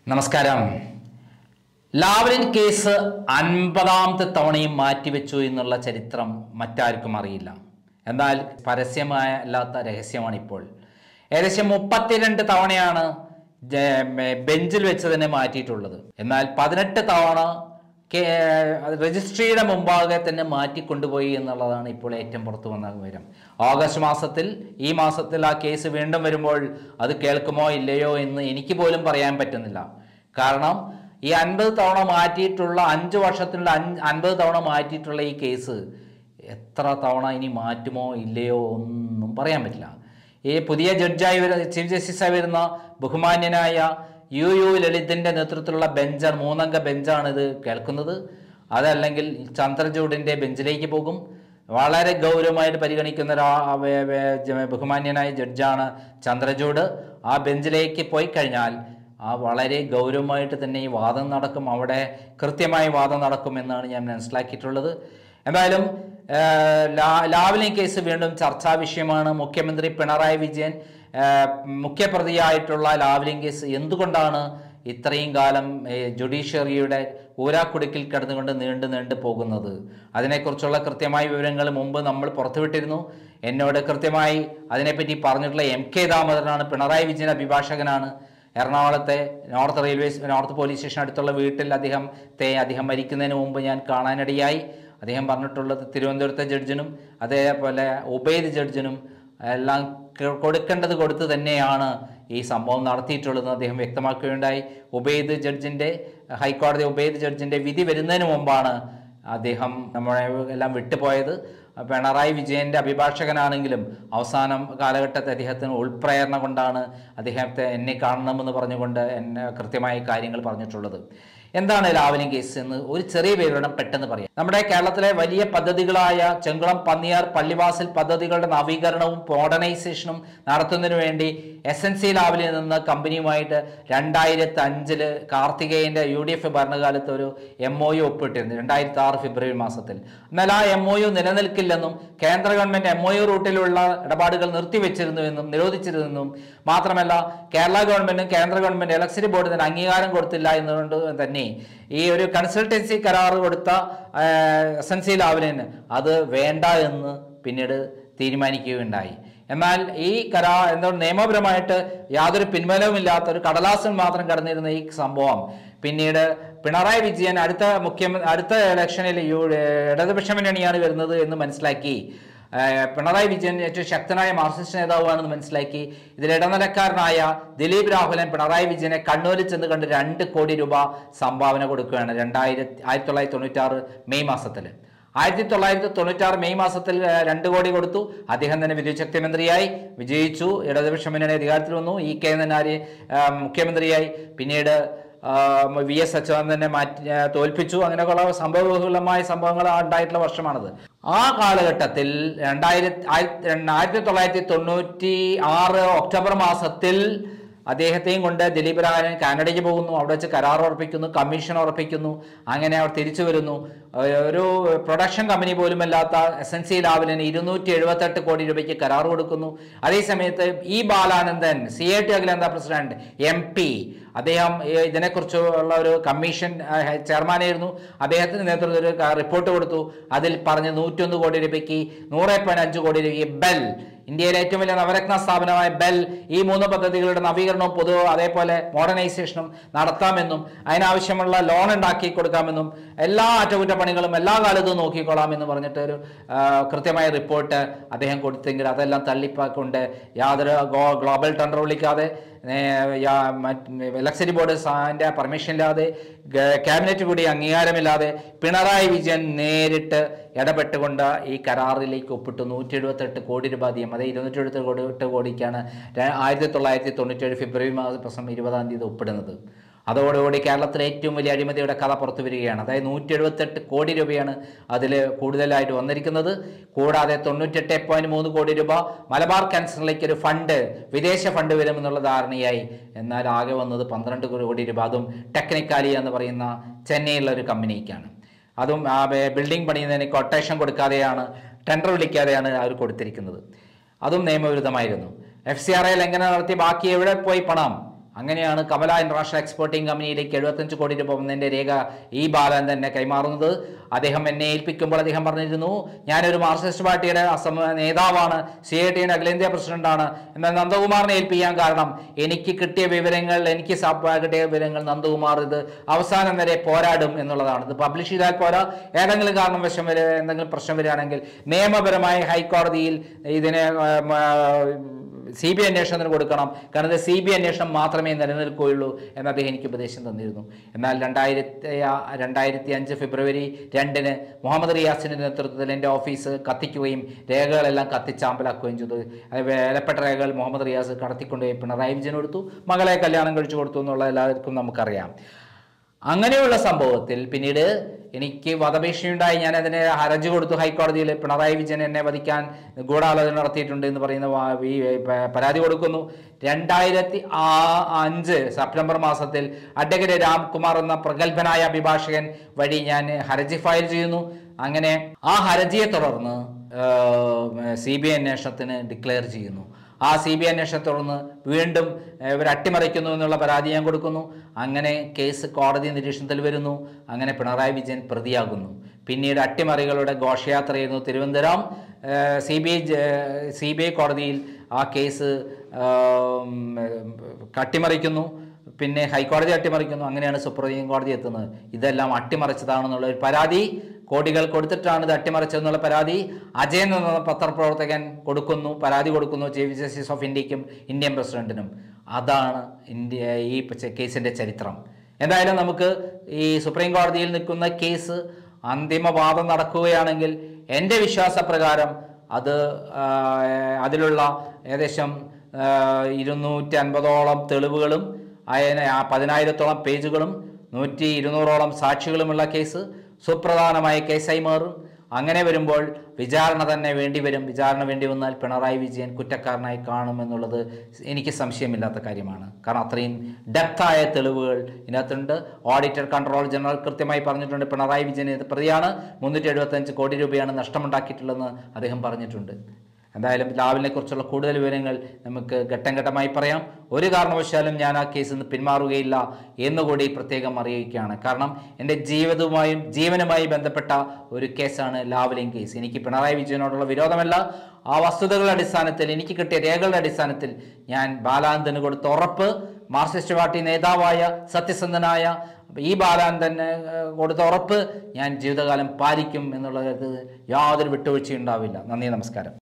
നമസ്കാരം Lavalin case അൻപതാമത്തെ തവണയും മാറ്റിവെച്ചു എന്നുള്ള ചരിത്രം മറ്റാർക്കും അറിയില്ല എന്നാൽ പരസ്യമായ അല്ലാത്ത രഹസ്യമാണ് ഇപ്പോൾ ഏകദേശം മുപ്പത്തിരണ്ട് തവണയാണ് ജ- മെ- ബെഞ്ചിൽ വെച്ച് തന്നെ മാറ്റിയിട്ടുള്ളത് എന്നാൽ പതിനെട്ട് തവണ കേ- രജിസ്ട്രിയുടെ മുമ്പാകെ തന്നെ മാറ്റിക്കൊണ്ടുപോയി എന്നുള്ളതാണ് ഇപ്പോൾ ഏറ്റവും പുറത്തു വന്ന വിവരം ഓഗസ്റ്റ് മാസത്തിൽ ഈ മാസത്തിൽ ആ കേസ് വീണ്ടും വരുമ്പോൾ അത് കേൾക്കുമോ ഇല്ലയോ എന്ന് എനിക്ക് പോലും പറയാൻ പറ്റുന്നില്ല കാരണം ഈ അൻപത് തവണ മാറ്റിയിട്ടുള്ള അഞ്ച് വർഷത്തിനുള്ള അഞ്ച് അൻപത് തവണ മാറ്റിയിട്ടുള്ള ഈ കേസ് എത്ര തവണ ഇനി മാറ്റുമോ ഇല്ലയോ ഒന്നും പറയാൻ പറ്റില്ല ഈ പുതിയ ജഡ്ജായി വരുന്ന ചീഫ് ജസ്റ്റിസായി വരുന്ന ബഹുമാന്യനായ യു യു ലളിതിൻ്റെ നേതൃത്വത്തിലുള്ള ബെഞ്ചാണ് മൂന്നംഗ ബെഞ്ചാണ് ഇത് കേൾക്കുന്നത് അതല്ലെങ്കിൽ ചന്ദ്രചൂഡിൻ്റെ ബെഞ്ചിലേക്ക് പോകും വളരെ ഗൗരവമായിട്ട് പരിഗണിക്കുന്ന ഒരു ആ- വേ- വേ- ജ- ബഹുമാന്യനായ ജഡ്ജാണ് ചന്ദ്രചൂഡ് ആ ബെഞ്ചിലേക്ക് പോയി കഴിഞ്ഞാൽ ആ വളരെ ഗൗരവമായിട്ട് തന്നെ ഈ വാദം നടക്കും അവിടെ കൃത്യമായി വാദം നടക്കുമെന്നാണ് ഞാൻ മനസ്സിലാക്കിയിട്ടുള്ളത് എന്തായാലും ആ, ലാ- ലാവ്ലിൻ കേസ് വീണ്ടും ചർച്ചാ വിഷയമാണ് മുഖ്യമന്ത്രി പിണറായി വിജയൻ ആ, മുഖ്യപ്രതിയായിട്ടുള്ള ലാവ്ലിൻ കേസ് എന്തുകൊണ്ടാണ് ഇത്രയും കാലം ഏ, ജുഡീഷ്യറിയുടെ ഊരാക്കുടുക്കിൽ കിടന്നുകൊണ്ട് നീണ്ടു നീണ്ടു പോകുന്നത് അതിനെക്കുറിച്ചുള്ള കൃത്യമായ വിവരങ്ങൾ മുമ്പ് നമ്മൾ പുറത്തുവിട്ടിരുന്നു എന്നോട് കൃത്യമായി അതിനെപ്പറ്റി പറഞ്ഞിട്ടുള്ള എം കെ ദാമോദരനാണ് പിണറായി വിജയൻ അഭിഭാഷകനാണ് എറണാകുളത്തെ north railway north police station അടുത്തുള്ള വീട്ടിൽ അദ്ദേഹത്തെ അദ്ദേഹം മരിക്കുന്നതിന് മുമ്പ് ഞാൻ കാണാനിടയായി അദ്ദേഹം പറഞ്ഞിട്ടുള്ളത് തിരുവനന്തപുരത്തെ ജഡ്ജിനും അതേപോലെ ഉബൈദ് ജഡ്ജിനും എല്ലാം ക- കൊടുക്കേണ്ടത് കൊടുത്ത് തന്നെയാണ് ഈ സംഭവം നടത്തിയിട്ടുള്ളതെന്ന് അദ്ദേഹം വ്യക്തമാക്കുകയുണ്ടായി ഉബൈദ് ജഡ്ജിൻ്റെ ഹൈക്കോടതി ഉബൈദ് ജഡ്ജിൻ്റെ വിധി വരുന്നതിന് മുമ്പാണ് അദ്ദേഹം നമ്മളെ എല്ലാം വിട്ടുപോയത് പിണറായി വിജയന്റെ അഭിഭാഷകനാണെങ്കിലും അവസാനം കാലഘട്ടത്തിൽ അദ്ദേഹത്തിന് ഉൾപ്രേരണ കൊണ്ടാണ് അദ്ദേഹത്തെ എന്നെ കാണണമെന്ന് പറഞ്ഞുകൊണ്ട് എന്നെ കൃത്യമായ കാര്യങ്ങൾ പറഞ്ഞിട്ടുള്ളത് എന്താണ് ലാവലിൻ കേസ് എന്ന് ഒരു ചെറിയ വിവരണം പെട്ടെന്ന് പറയാം നമ്മുടെ കേരളത്തിലെ വലിയ പദ്ധതികളായ ചെങ്കുളം പന്നിയാർ പള്ളിവാസൽ പദ്ധതികളുടെ നവീകരണവും മോഡേണൈസേഷനും നടത്തുന്നതിന് വേണ്ടി എസ് എൻ സി ലാവലിൽ നിന്ന് കമ്പനിയുമായിട്ട് രണ്ടായിരത്തി അഞ്ചില് കാർത്തികേയന്റെ യു ഡി എഫ് ഭരണകാലത്ത് ഒരു എം ഒ യു ഒപ്പിട്ടിരുന്നു രണ്ടായിരത്തി ആറ് ഫെബ്രുവരി മാസത്തിൽ എന്നാൽ ആ എം ഒ യു നിലനിൽക്കില്ലെന്നും കേന്ദ്ര ഗവൺമെന്റ് എം ഒ യു റൂട്ടിലുള്ള ഇടപാടുകൾ നിർത്തിവെച്ചിരുന്നുവെന്നും നിരോധിച്ചിരുന്നെന്നും മാത്രമല്ല കേരള ഗവൺമെന്റും കേന്ദ്ര ഗവൺമെന്റ് ഇലക്ട്രിസിറ്റി ബോർഡ് ഇതിന് അംഗീകാരം കൊടുത്തില്ല എന്നുകൊണ്ട് തന്നെ ഈ ഒരു കൺസൾട്ടൻസി കരാർ കൊടുത്ത എസ് എൻ സി ലാവലിന് അത് വേണ്ട എന്ന് പിന്നീട് തീരുമാനിക്കുകയുണ്ടായി എന്നാൽ ഈ കരാ എന്താ നിയമപരമായിട്ട് യാതൊരു പിൻബലവുമില്ലാത്ത ഒരു കടലാസിൽ മാത്രം കടന്നിരുന്ന ഈ സംഭവം പിന്നീട് പിണറായി വിജയൻ അടുത്ത മുഖ്യമന്ത്രി അടുത്ത ഇലക്ഷനിൽ യു ഇടതുപക്ഷ മുന്നണിയാണ് വരുന്നത് എന്ന് മനസ്സിലാക്കി ആ, പിണറായി വിജയൻ ഏറ്റവും ശക്തനായ മാർക്സിസ്റ്റ് നേതാവാണെന്ന് മനസ്സിലാക്കി ഇതിൽ ഇടനിലക്കാരനായ ദിലീപ് രാഹുലൻ പിണറായി വിജയനെ കണ്ണൂരിൽ ചെന്ന് കണ്ട് രണ്ട് കോടി രൂപ സംഭാവന കൊടുക്കുകയാണ് രണ്ടായിരത്തി ആയിരത്തി തൊള്ളായിരത്തി തൊണ്ണൂറ്റാറ് മെയ് മാസത്തിൽ ആയിരത്തി തൊള്ളായിരത്തി തൊണ്ണൂറ്റാറ് മെയ് മാസത്തിൽ ആ, രണ്ട് കോടി കൊടുത്തു അദ്ദേഹം തന്നെ വിദ്യുശക്തി മന്ത്രിയായി വിജയിച്ചു ഇടതുപക്ഷ മുന്നണി അധികാരത്തിൽ വന്നു ഇ കെ നന്നാരി ആ, മുഖ്യമന്ത്രിയായി പിന്നീട് ആ, വി എസ് അച്യുതാനന്ദനെ മാറ്റി ആ, തോൽപ്പിച്ചു അങ്ങനെയൊക്കെയുള്ള സംഭവബഹുലമായ സംഭവങ്ങൾ ഉണ്ടായിട്ടുള്ള വർഷമാണത് ആ കാലഘട്ടത്തിൽ രണ്ടായിരത്തി ആയിരത്തി ആയിരത്തി തൊള്ളായിരത്തി തൊണ്ണൂറ്റി ആറ് ഒക്ടോബർ മാസത്തിൽ അദ്ദേഹത്തെയും കൊണ്ട് ദിലീപ് രാജൻ കാനഡയ്ക്ക് പോകുന്നു അവിടെ വെച്ച് കരാർ ഉറപ്പിക്കുന്നു കമ്മീഷൻ ഉറപ്പിക്കുന്നു അങ്ങനെ അവർ തിരിച്ചു വരുന്നു ഏർ ഒരു പ്രൊഡക്ഷൻ കമ്പനി പോലും അല്ലാത്ത എസ് എൻ സി ലാവലിന് ഇരുന്നൂറ്റി എഴുപത്തെട്ട് കോടി രൂപയ്ക്ക് കരാർ കൊടുക്കുന്നു അതേസമയത്ത് E Balanandan C I T അഖിലേന്ത്യാ പ്രസിഡന്റ് എം പി അദ്ദേഹം ഏർ ഇതിനെക്കുറിച്ചുള്ള ഒരു കമ്മീഷൻ ഏർ ചെയർമാനായിരുന്നു അദ്ദേഹത്തിന് നേതൃത്വത്തിൽ ഒരു ക- റിപ്പോർട്ട് കൊടുത്തു അതിൽ പറഞ്ഞ് നൂറ്റൊന്ന് കോടി രൂപയ്ക്ക് നൂറ് പോയിന്റ് അഞ്ച് കോടി രൂപയ്ക്ക് ബെൽ ഇന്ത്യയിലെ ഏറ്റവും വലിയ നവരത്ന സ്ഥാപനമായ ബെൽ ഈ മൂന്ന് പദ്ധതികളുടെ നവീകരണവും പൊതു അതേപോലെ മോഡേണൈസേഷനും നടത്താമെന്നും അതിനാവശ്യമുള്ള ലോൺ ഉണ്ടാക്കി കൊടുക്കാമെന്നും എല്ലാ അറ്റകുറ്റപ്പണികളും എല്ലാ കാലത്തും നോക്കിക്കൊള്ളാമെന്ന് പറഞ്ഞിട്ട് ഒരു ആ, കൃത്യമായ റിപ്പോർട്ട് അദ്ദേഹം കൊടുത്തെങ്കിൽ അതെല്ലാം തള്ളിപ്പാക്കൊണ്ട് യാതൊരു ഗോ- ഗ്ലോബൽ ടെൻഡർ വിളിക്കാതെ ഇലക്ട്രിസിറ്റി ബോർഡ് സാറിൻ്റെ പെർമിഷൻ ഇല്ലാതെ ഗ- ക്യാബിനറ്റ് കൂടി അംഗീകാരമില്ലാതെ പിണറായി വിജയൻ നേരിട്ട് ഇടപെട്ടുകൊണ്ട് ഈ കരാറിലേക്ക് ഒപ്പിട്ടു നൂറ്റി എഴുപത്തെട്ട് കോടി രൂപ അധികം അതായത് ഇരുന്നൂറ്റി എഴുപത്തി കോടി എട്ട് കോടിക്കാണ് ര- ആയിരത്തി തൊള്ളായിരത്തി തൊണ്ണൂറ്റേഴ് ഫെബ്രുവരി മാസം ഇരുപതാം തീയതി ഒപ്പിടുന്നത് അതോടുകൂടി കേരളത്തിലെ ഏറ്റവും വലിയ അഴിമതിയുടെ കഥ പുറത്തു വരികയാണ് അതായത് നൂറ്റി എഴുപത്തെട്ട് കോടി രൂപയാണ് അതിൽ കൂടുതലായിട്ട് വന്നിരിക്കുന്നത് കൂടാതെ തൊണ്ണൂറ്റെട്ട് പോയിന്റ് മൂന്ന് കോടി രൂപ മലബാർ ക്യാൻസറിലേക്ക് ഒരു ഫണ്ട് വിദേശ ഫണ്ട് വരുമെന്നുള്ള ധാരണയായി എന്നാൽ ആകെ വന്നത് പന്ത്രണ്ട് കോടി രൂപ അതും ടെക്നിക്കാലി എന്ന് പറയുന്ന ചെന്നൈയിലുള്ള ഒരു കമ്പനിക്കാണ് അതും ആ ബെ- ബിൽഡിംഗ് പണിയുന്നതിന് കൊട്ടേഷൻ കൊടുക്കാതെയാണ് ടെൻഡർ വിളിക്കാതെയാണ് അവർ കൊടുത്തിരിക്കുന്നത് അതും നിയമവിരുദ്ധമായിരുന്നു എഫ് സി ആർ ഐ ലംഘനം നടത്തി ബാക്കി എവിടെ പോയി പണം അങ്ങനെയാണ് കമല ഇന്റർനാഷണൽ എക്സ്പോർട്ടിംഗ് കമ്പനിയിലേക്ക് എഴുപത്തഞ്ച് കോടി രൂപ വന്നതിൻ്റെ രേഖ ഈ ബാലൻ തന്നെ കൈമാറുന്നത് അദ്ദേഹം എന്നെ ഏൽപ്പിക്കുമ്പോൾ അദ്ദേഹം പറഞ്ഞിരുന്നു ഞാനൊരു മാർക്സിസ്റ്റ് പാർട്ടിയുടെ അസം നേതാവാണ് സി ഐ ടിയുടെ അഖിലേന്ത്യാ പ്രസിഡന്റാണ് എന്നാൽ നന്ദകുമാറിനെ ഏൽപ്പിക്കാൻ കാരണം എനിക്ക് കിട്ടിയ വിവരങ്ങൾ എനിക്ക് സഭ കിട്ടിയ വിവരങ്ങൾ നന്ദകുമാർ ഇത് അവസാനം വരെ പോരാടും എന്നുള്ളതാണ് ഇത് പബ്ലിഷ് ചെയ്താൽ പോരാ ഏതെങ്കിലും കാരണം വശം വരെ എന്തെങ്കിലും പ്രശ്നം വരികയാണെങ്കിൽ നിയമപരമായി ഹൈക്കോടതിയിൽ ഇതിനെ സി ബി അന്വേഷണത്തിന് കൊടുക്കണം കാരണം ഇത് സി ബി അന്വേഷണം മാത്രമേ നിലനിൽക്കുകയുള്ളൂ എന്ന് അദ്ദേഹം എനിക്ക് ഉപദേശം തന്നിരുന്നു എന്നാൽ രണ്ടായിരത്തി രണ്ടായിരത്തി അഞ്ച് ഫെബ്രുവരി രണ്ടിന് മുഹമ്മദ് റിയാസിന്റെ നേതൃത്വത്തിൽ എൻ്റെ ഓഫീസ് കത്തിക്കുകയും രേഖകളെല്ലാം കത്തിച്ചാമ്പലാക്കുകയും ചെയ്തു അത് വിലപ്പെട്ട രേഖകൾ മുഹമ്മദ് റിയാസ് കടത്തിക്കൊണ്ടുപോയി പിണറായി വിജയൻ കൊടുത്തു മകളെ കല്യാണം കഴിച്ചു കൊടുത്തു എന്നുള്ള എല്ലാവർക്കും നമുക്കറിയാം അങ്ങനെയുള്ള സംഭവത്തിൽ പിന്നീട് എനിക്ക് വധഭീഷണിയുണ്ടായി ഞാൻ അതിന് ഹർജി കൊടുത്തു ഹൈക്കോടതിയിൽ പിണറായി വിജയൻ എന്നെ വധിക്കാൻ ഗൂഢാലോചന നടത്തിയിട്ടുണ്ട് എന്ന് പറയുന്ന വാ- ഈ പ- പരാതി കൊടുക്കുന്നു രണ്ടായിരത്തി ആ അഞ്ച് സെപ്റ്റംബർ മാസത്തിൽ അഡ്വക്കേറ്റ് രാംകുമാർ എന്ന പ്രഗത്ഭനായ അഭിഭാഷകൻ വഴി ഞാൻ ഹർജി ഫയൽ ചെയ്യുന്നു അങ്ങനെ ആ ഹർജിയെ തുടർന്ന് സി ബി ഐ അന്വേഷണത്തിന് ഡിക്ലെയർ ചെയ്യുന്നു ആ സി ബി ഐ അന്വേഷണത്തെ തുടർന്ന് വീണ്ടും ഏഹ്, ഇവർ അട്ടിമറിക്കുന്നു എന്നുള്ള പരാതി ഞാൻ കൊടുക്കുന്നു അങ്ങനെ കേസ് കോടതി നിരീക്ഷണത്തിൽ വരുന്നു അങ്ങനെ പിണറായി വിജയൻ പ്രതിയാകുന്നു പിന്നീട് അട്ടിമറികളുടെ ഘോഷയാത്രയായിരുന്നു Thiruvananthapuram C B I C B I കോടതിയിൽ ആ കേസ് ആം, കട്ടിമറിക്കുന്നു പിന്നെ ഹൈക്കോടതി അട്ടിമറിക്കുന്നു അങ്ങനെയാണ് സുപ്രീം കോടതി എത്തുന്നത് ഇതെല്ലാം അട്ടിമറിച്ചതാണെന്നുള്ള ഒരു പരാതി കോടികൾ കൊടുത്തിട്ടാണ് ഇത് അട്ടിമറിച്ചതെന്നുള്ള പരാതി അജയൻ എന്ന പത്രപ്രവർത്തകൻ കൊടുക്കുന്നു പരാതി കൊടുക്കുന്നു ചീഫ് ജസ്റ്റിസ് ഓഫ് ഇന്ത്യക്കും ഇന്ത്യൻ പ്രസിഡന്റിനും അതാണ് ഇന്ത്യ ഈ പ- കേസിന്റെ ചരിത്രം എന്തായാലും നമുക്ക് ഈ സുപ്രീം കോടതിയിൽ നിൽക്കുന്ന കേസ് അന്തിമവാദം നടക്കുകയാണെങ്കിൽ എൻ്റെ വിശ്വാസപ്രകാരം അത് ആ, അതിലുള്ള ഏകദേശം ഇരുന്നൂറ്റി അൻപതോളം തെളിവുകളും അതിന് ആ പതിനായിരത്തോളം പേജുകളും നൂറ്റി ഇരുന്നൂറോളം സാക്ഷികളുമുള്ള കേസ് സുപ്രധാനമായ കേസായി മാറും അങ്ങനെ വരുമ്പോൾ വിചാരണ തന്നെ വേണ്ടി വരും വിചാരണ വേണ്ടി വന്നാൽ പിണറായി വിജയൻ കുറ്റക്കാരനായി കാണുമെന്നുള്ളത് എനിക്ക് സംശയമില്ലാത്ത കാര്യമാണ് കാരണം അത്രയും ഡെപ്തായ തെളിവുകൾ ഇതിനകത്തുണ്ട് ഓഡിറ്റർ കൺട്രോൾ ജനറൽ കൃത്യമായി പറഞ്ഞിട്ടുണ്ട് പിണറായി വിജയൻ ഇത് പ്രതിയാണ് മുന്നൂറ്റി എഴുപത്തഞ്ച് കോടി രൂപയാണ് നഷ്ടമുണ്ടാക്കിയിട്ടുള്ളതെന്ന് അദ്ദേഹം പറഞ്ഞിട്ടുണ്ട് എന്തായാലും ലാവിനെ കുറിച്ചുള്ള കൂടുതൽ വിവരങ്ങൾ നമുക്ക് ഘട്ടം ഘട്ടമായി പറയാം ഒരു കാരണവശാലും ഞാൻ ആ കേസിൽ നിന്ന് പിന്മാറുകയില്ല എന്നുകൂടി പ്രത്യേകം അറിയിക്കുകയാണ് കാരണം എൻ്റെ ജീവിതവുമായും ജീവനുമായി ബന്ധപ്പെട്ട ഒരു കേസാണ് ലാവലിംഗ് കേസ് എനിക്ക് പിണറായി വിജയനോടുള്ള വിരോധമല്ല ആ വസ്തുതകളുടെ അടിസ്ഥാനത്തിൽ എനിക്ക് കിട്ടിയ രേഖകളുടെ അടിസ്ഥാനത്തിൽ ഞാൻ ബാലാനന്ദന് കൊടുത്ത ഉറപ്പ് മാർക്സിസ്റ്റ് പാർട്ടി നേതാവായ സത്യസന്ധനായ ഈ ബാലാനന്ദന് ഏഹ്, കൊടുത്ത ഉറപ്പ് ഞാൻ ജീവിതകാലം പാലിക്കും എന്നുള്ള കാര്യത്തിൽ യാതൊരു വിട്ടുവീഴ്ചയും ഉണ്ടാവില്ല നന്ദി നമസ്കാരം